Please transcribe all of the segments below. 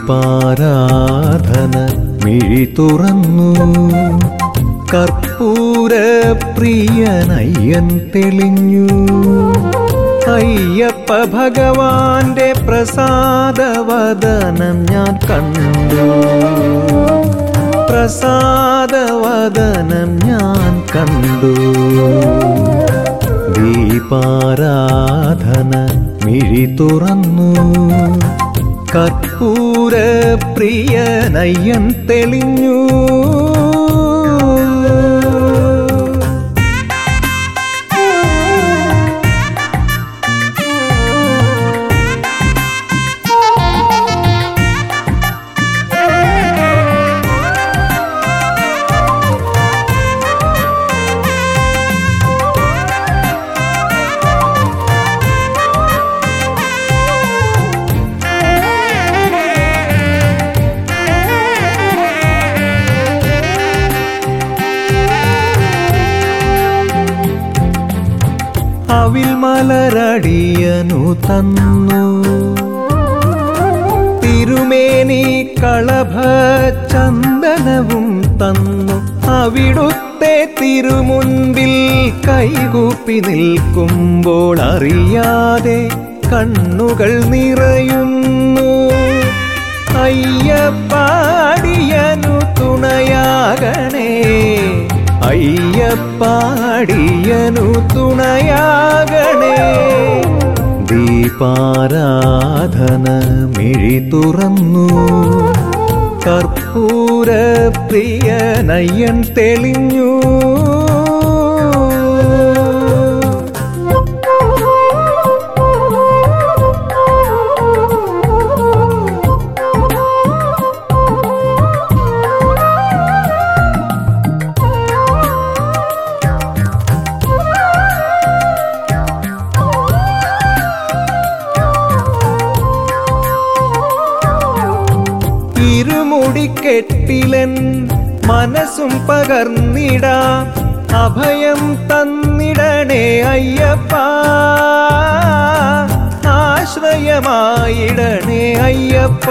ദീപാരാധന മിഴി തുറന്നു കർപ്പൂര പ്രിയനയ്യൻ തെളിഞ്ഞു അയ്യപ്പ ഭഗവാന്റെ പ്രസാദവദനം ഞാൻ കണ്ടു പ്രസാദവദനം ഞാൻ കണ്ടു ദീപാരാധന മിഴി തുറന്നു കർപ്പൂര പ്രിയനയ്യൻ തെളിഞ്ഞു അവിൽ മലരടിയനു തന്നു തിരുമേനി കളഭ ചന്ദനവും തന്നു അവിടുത്തെ തിരുമുൻപിൽ കൈകൂപ്പി നിൽക്കുമ്പോൾ അറിയാതെ കണ്ണുകൾ നിറയുന്നു അയ്യപ്പാടിയനു തുണയാകണേ അയ്യപ്പാടിയനു തുണയാകണേ ദീപാരാധന മിഴി തുറന്നു കർപ്പൂര പ്രിയനയ്യൻ തെളിഞ്ഞു ഇരുമുടിക്കെട്ടിലൻ മനസ്സും പകർന്നിടാം അഭയം തന്നിടണേ അയ്യപ്പ ആശ്രയമായിടണേ അയ്യപ്പ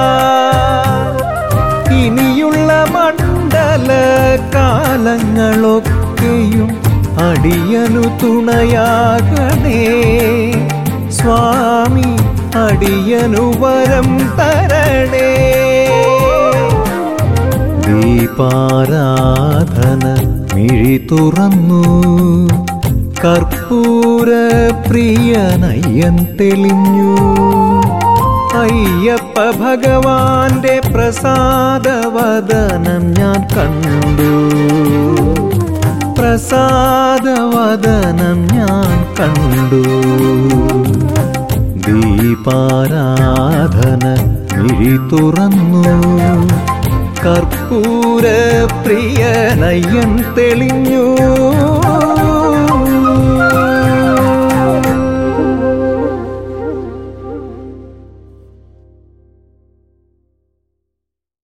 ഇനിയുള്ള മണ്ഡല കാലങ്ങളൊക്കെയും അടിയനു തുണയാകണേ സ്വാമി അടിയനു വരം തരണേ ദീപാരാധന മിഴി തുറന്നു കർപ്പൂര പ്രിയനയ്യൻ തെളിഞ്ഞു അയ്യപ്പ ഭഗവാന്റെ പ്രസാദവദനം ഞാൻ കണ്ടു പ്രസാദവദനം ഞാൻ കണ്ടു ദീപാരാധന മിഴി തുറന്നു കർപ്പൂര പ്രിയനയ്യൻ തെളിഞ്ഞു